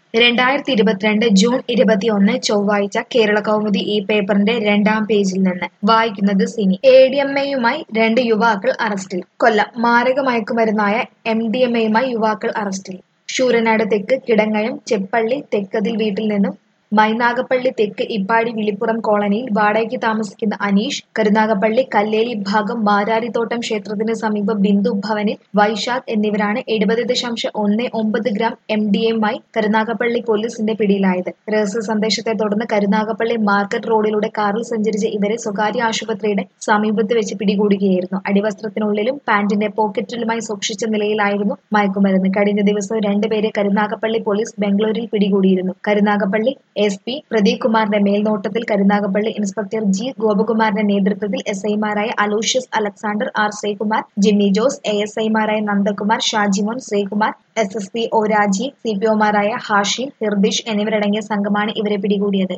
രണ്ടായിരത്തി ഇരുപത്തിരണ്ട് ജൂൺ ഇരുപത്തിയൊന്ന് ചൊവ്വാഴ്ച കേരള കൗമുദി ഈ പേപ്പറിന്റെ രണ്ടാം പേജിൽ നിന്ന് വായിക്കുന്നത് സിനി എ ഡി എം എയുമായി രണ്ട് യുവാക്കൾ അറസ്റ്റിൽ കൊല്ലം മാരക മയക്കുമരുന്നായ എം ഡി എം എയുമായി യുവാക്കൾ അറസ്റ്റിൽ ശൂരനാട് തെക്ക് കിടങ്ങയം ചെപ്പള്ളി തെക്കതിൽ വീട്ടിൽ നിന്നും മൈനാഗപ്പള്ളി തെക്ക് ഇപ്പാടി വിളിപ്പുറം കോളനിയിൽ വാടകയ്ക്ക് താമസിക്കുന്ന അനീഷ് കരുനാഗപ്പള്ളി കല്ലേലി ഭാഗം മാരാരിത്തോട്ടം ക്ഷേത്രത്തിന് സമീപം ബിന്ദു ഭവനിൽ വൈശാഖ് എന്നിവരാണ് എഴുപത് ദശാംശം ഒന്ന് ഒമ്പത് ഗ്രാം എം ഡി എമ്മായി കരുനാഗപ്പള്ളി പോലീസിന്റെ പിടിയിലായത് രഹസ്യ സന്ദേശത്തെ തുടർന്ന് കരുനാഗപ്പള്ളി മാർക്കറ്റ് റോഡിലൂടെ കാറിൽ സഞ്ചരിച്ച ഇവരെ സ്വകാര്യ ആശുപത്രിയുടെ സമീപത്ത് വെച്ച് പിടികൂടുകയായിരുന്നു അടിവസ്ത്രത്തിനുള്ളിലും പാന്റിന്റെ പോക്കറ്റിലുമായി സൂക്ഷിച്ച നിലയിലായിരുന്നു മയക്കുമരുന്ന് കഴിഞ്ഞ ദിവസം രണ്ടുപേരെ കരുനാഗപ്പള്ളി പോലീസ് ബംഗളൂരിൽ പിടികൂടിയിരുന്നു കരുനാഗപ്പള്ളി എസ് പി പ്രദീപ് കുമാറിന്റെ മേൽനോട്ടത്തിൽ കരുനാഗപ്പള്ളി ഇൻസ്പെക്ടർ ജി ഗോപകുമാറിന്റെ നേതൃത്വത്തിൽ എസ് ഐമാരായ Aloysius Alexander R Sreekumar Jimmy Jose A S ഐമാരായ Nandakumar Shajimon Sreekumar S S P O Rajeev C P ഒമാരായ ഹാഷിം ഹിർദിഷ് എന്നിവരടങ്ങിയ സംഘമാണ് ഇവരെ പിടികൂടിയത്